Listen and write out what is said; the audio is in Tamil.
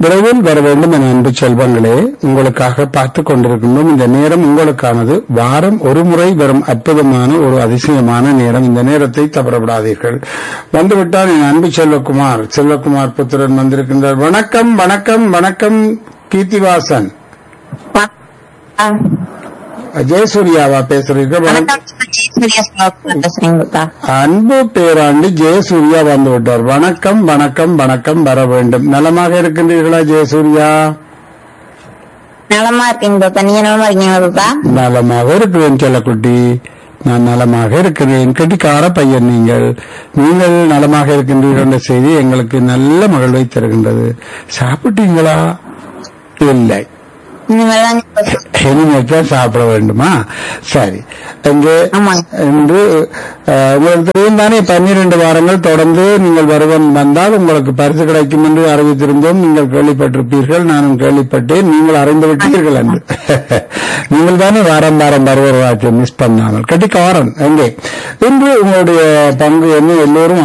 விரைவில் வர வேண்டும் என அன்பு செல்வங்களே உங்களுக்காக பார்த்து கொண்டிருக்கின்றோம் இந்த நேரம் உங்களுக்கானது வாரம் ஒரு முறை வரும் அற்புதமான ஒரு அதிசயமான நேரம் இந்த நேரத்தை தவறவிடாதீர்கள் வந்துவிட்டால் என் அன்பு செல்வகுமார் செல்வகுமார் புத்திரன் வந்திருக்கின்றார் வணக்கம் வணக்கம் வணக்கம் கீர்த்திவாசன் ஜெயசூர்யாவா பேசுறீர்கள் வணக்கம் பேசுறீங்களா அன்பு பேராண்டி ஜெயசூர்யா வந்து விட்டார் வணக்கம் வணக்கம் வணக்கம் வர வேண்டும் நலமாக இருக்கின்றீர்களா ஜெயசூர்யா நலமா இருக்கீங்க பாப்பா நீங்க நலமா இருக்கீங்களா பாப்பா நலமாக இருக்கிறேன் செல்லக்குட்டி நான் நலமாக இருக்கிறேன் கெட்டிக்கார பையன் நீங்கள் நீங்கள் நலமாக இருக்கின்றீர்கள் என்ற செய்தி எங்களுக்கு நல்ல மகிழ்வை தருகின்றது சாப்பிட்டீங்களா இல்லை இனிமேல் தான் பாப்பா. இனிமேல் தான் சாப்பிட வேண்டுமா சரி இங்கே ஆமாங்க. இன்று அஹ், உங்களுக்கு தெரியும் தானே பன்னிரண்டு வாரங்கள் தொடர்ந்து நீங்கள் வருவன் வந்தால் உங்களுக்கு பரிசு கிடைக்கும் என்று அறிவித்திருந்தோம் நீங்கள் கேள்விப்பட்டிருப்பீர்கள் நானும் கேள்விப்பட்டேன் நீங்கள் அறிந்து விட்டீர்கள் என்று நீங்கள் தானே வாரம் வாரம் வருவராச்சு மிஸ் பண்ணாமல் கட்டிக்காரன் எங்கே இன்று உங்களுடைய பங்கு என்ன எல்லோரும்